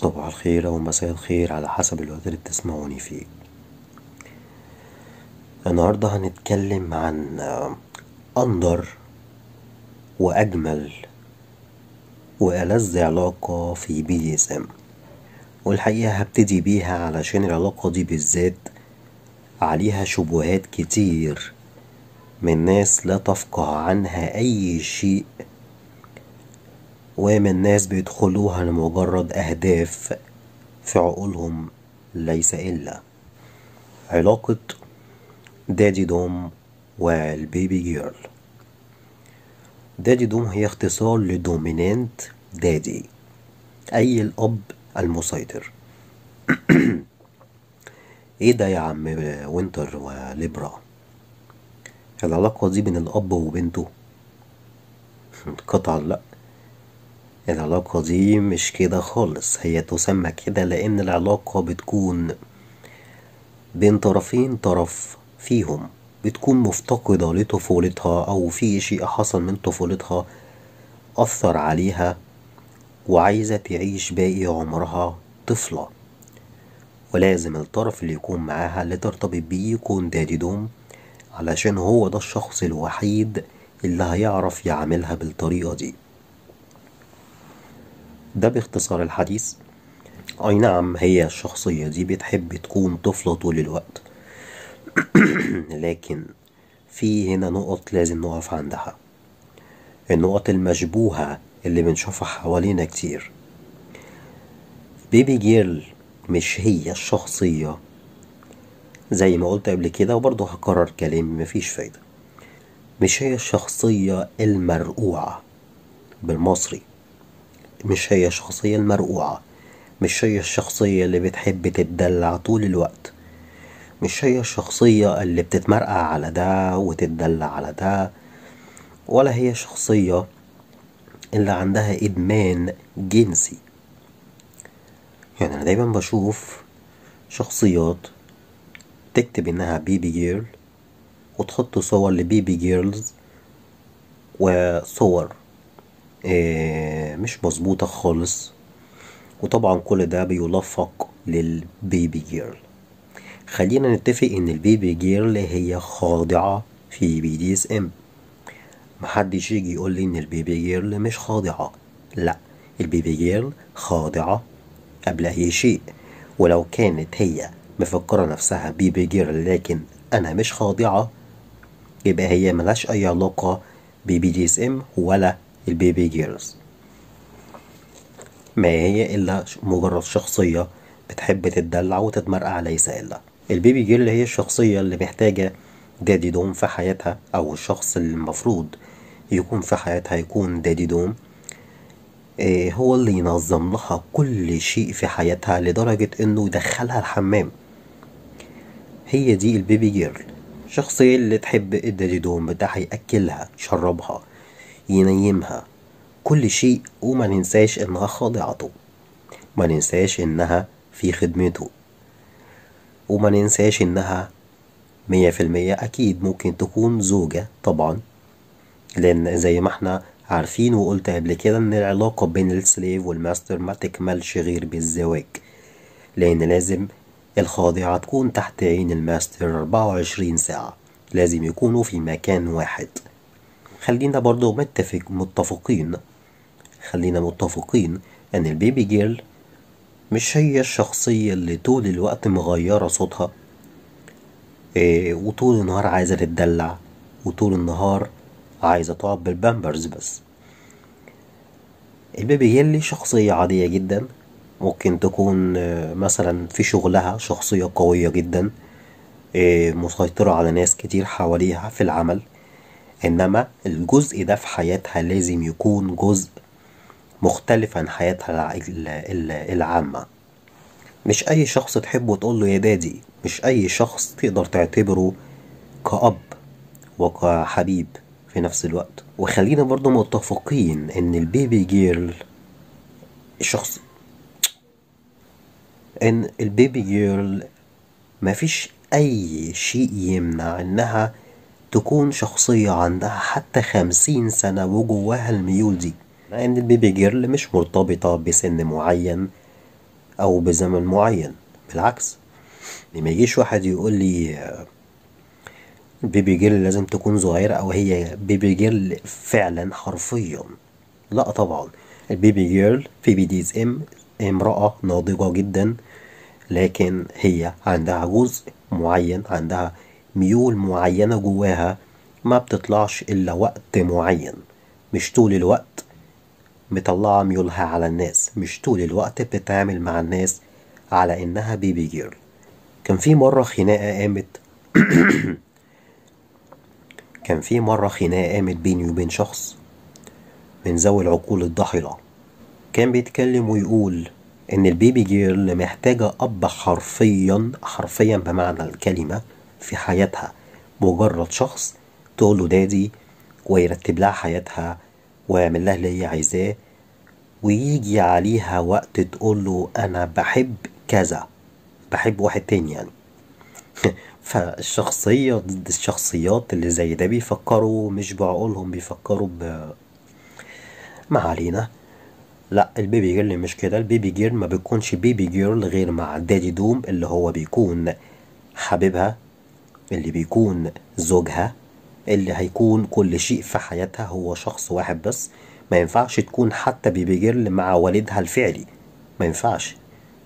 صباح الخير أو مساء الخير على حسب الوقت اللي بتسمعوني فيه النهاردة هنتكلم عن أندر وأجمل وألذ علاقة في بي دي اس ام والحقيقة هبتدي بيها علشان العلاقة دي بالذات عليها شبهات كتير من ناس لا تفقه عنها أي شيء ومن ناس بيدخلوها لمجرد أهداف في عقولهم ليس إلا علاقة دادي دوم والبيبي جيرل دادي دوم هي اختصار لدومينانت دادي أي الأب المسيطر ايه ده يا عم وينتر وليبرا العلاقة دي بين الأب وبنته قطعا لأ العلاقة دي مش كده خالص هي تسمى كده لأن العلاقة بتكون بين طرفين طرف فيهم بتكون مفتقدة لطفولتها أو في شيء حصل من طفولتها أثر عليها وعايزة تعيش باقي عمرها طفلة ولازم الطرف اللي يكون معاها اللي ترتبط بيه يكون دادي دوم علشان هو ده الشخص الوحيد اللي هيعرف يعملها بالطريقة دي ده باختصار الحديث أي نعم هي الشخصية دي بتحب تكون طفلة طول الوقت لكن في هنا نقط لازم نقف عندها النقط المشبوهة اللي بنشوفها حوالينا كتير بيبي جيرل مش هي الشخصية زي ما قلت قبل كده وبرضه هكرر كلامي مفيش فايدة مش هي الشخصية المرقوعة بالمصري مش هي الشخصية المرقوعة مش هي الشخصية اللي بتحب تتدلع طول الوقت مش هي الشخصية اللي بتتمرقع على ده وتتدلع على ده ولا هي شخصية اللي عندها إدمان جنسي يعني أنا دايما بشوف شخصيات تكتب إنها بيبي جيرل وتحط صور لبيبي جيرلز وصور إيه مش مظبوطة خالص وطبعا كل ده بيلفق للبيبي جيرل خلينا نتفق ان البيبي جيرل هي خاضعة في بي دي اس ام محدش يجي يقول لي ان البيبي جيرل مش خاضعة لا البيبي جيرل خاضعة قبل اي شيء ولو كانت هي مفكرة نفسها بيبي جيرل لكن انا مش خاضعة يبقى هي ملهاش اي علاقة ببي دي اس ام ولا البيبي جيرلز ما هي إلا مجرد شخصية بتحب تتدلع وتتمرقع ليس إلا البيبي جيرل هي الشخصية اللي محتاجة دادي دوم في حياتها أو الشخص اللي المفروض يكون في حياتها يكون دادي دوم إيه هو اللي ينظم لها كل شيء في حياتها لدرجة إنه يدخلها الحمام هي دي البيبي جيرل الشخصية اللي تحب الدادي دوم بتاعها يأكلها يشربها ينيمها كل شيء وما ننساش انها خاضعته ما ننساش انها في خدمته وما ننساش انها مية في المية اكيد ممكن تكون زوجة طبعا لان زي ما احنا عارفين وقلت قبل كده ان العلاقة بين السليف والماستر ما تكملش غير بالزواج لان لازم الخاضعة تكون تحت عين الماستر 24 ساعة لازم يكونوا في مكان واحد خلينا برضو متفق متفقين خلينا متفقين ان البيبي جيرل مش هي الشخصية اللي طول الوقت مغيرة صوتها إيه وطول النهار عايزة تتدلع وطول النهار عايزة تقعد بالبامبرز بس البيبي جيرل شخصية عادية جدا ممكن تكون مثلا في شغلها شخصية قوية جدا إيه مسيطرة على ناس كتير حواليها في العمل إنما الجزء ده في حياتها لازم يكون جزء مختلف عن حياتها العامة مش أي شخص تحبه تقول له يا دادي مش أي شخص تقدر تعتبره كأب وكحبيب في نفس الوقت وخلينا برضو متفقين إن البيبي جيرل الشخص إن البيبي جيرل مفيش أي شيء يمنع إنها تكون شخصية عندها حتى خمسين سنة وجواها الميول دي لأن البيبي جيرل مش مرتبطة بسن معين او بزمن معين بالعكس ما يجيش واحد يقول لي آه، بيبي جيرل لازم تكون صغيرة او هي بيبي جيرل فعلا حرفيا لا طبعا البيبي جيرل في بي ديز ام امرأة ناضجة جدا لكن هي عندها جزء معين عندها ميول معينة جواها ما بتطلعش إلا وقت معين مش طول الوقت مطلعة ميولها على الناس مش طول الوقت بتتعامل مع الناس على إنها بيبي جيرل كان في مرة خناقة قامت كان في مرة خناقة قامت بيني وبين شخص من ذوي العقول الضحلة كان بيتكلم ويقول إن البيبي جيرل محتاجة أب حرفيا حرفيا بمعنى الكلمة في حياتها مجرد شخص تقول له دادي ويرتب لها حياتها ويعمل لها اللي هي عايزاه ويجي عليها وقت تقول له أنا بحب كذا بحب واحد تاني يعني فالشخصية ضد الشخصيات اللي زي ده بيفكروا مش بعقولهم بيفكروا ب ما علينا لا البيبي جيرل مش كده البيبي جيرل ما بيكونش بيبي جيرل غير مع دادي دوم اللي هو بيكون حبيبها اللي بيكون زوجها اللي هيكون كل شيء في حياتها هو شخص واحد بس ما ينفعش تكون حتى بيبي جيرل مع والدها الفعلي ما ينفعش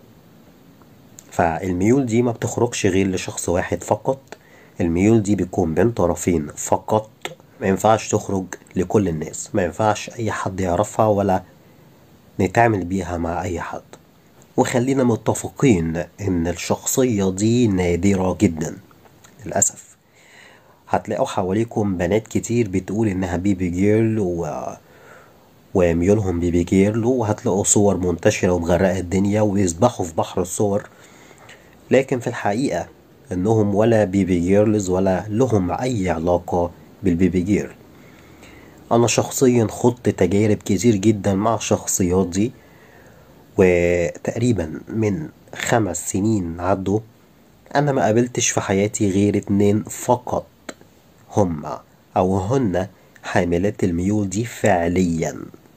فالميول دي ما بتخرجش غير لشخص واحد فقط الميول دي بيكون بين طرفين فقط ما ينفعش تخرج لكل الناس ما ينفعش اي حد يعرفها ولا نتعامل بيها مع اي حد وخلينا متفقين ان الشخصية دي نادرة جدا للأسف هتلاقوا حواليكم بنات كتير بتقول انها بيبي جيرل و... وميولهم بيبي جيرل وهتلاقوا صور منتشرة ومغرقة الدنيا ويسبحوا في بحر الصور لكن في الحقيقة انهم ولا بيبي جيرلز ولا لهم اي علاقة بالبيبي جيرل انا شخصيا خضت تجارب كتير جدا مع الشخصيات دي وتقريبا من خمس سنين عدوا انا ما قابلتش في حياتي غير اتنين فقط هما او هن حاملات الميول دي فعليا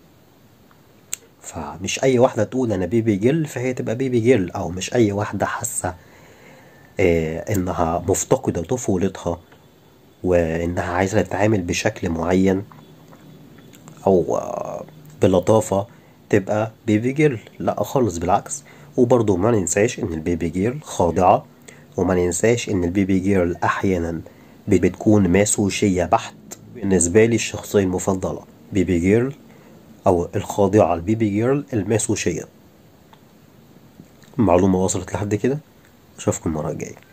فمش اي واحدة تقول انا بيبي جيرل فهي تبقى بيبي جيرل او مش اي واحدة حاسة آه، انها مفتقدة طفولتها وانها عايزة تتعامل بشكل معين او آه، بلطافة تبقى بيبي جيرل لا خالص بالعكس وبرضه ما ننساش ان البيبي جيرل خاضعة وما ننساش ان البيبي جيرل احيانا بتكون ماسوشية بحت بالنسبة لي الشخصية المفضلة بيبي جيرل او الخاضعة البيبي جيرل الماسوشية معلومة وصلت لحد كده اشوفكم المرة الجاية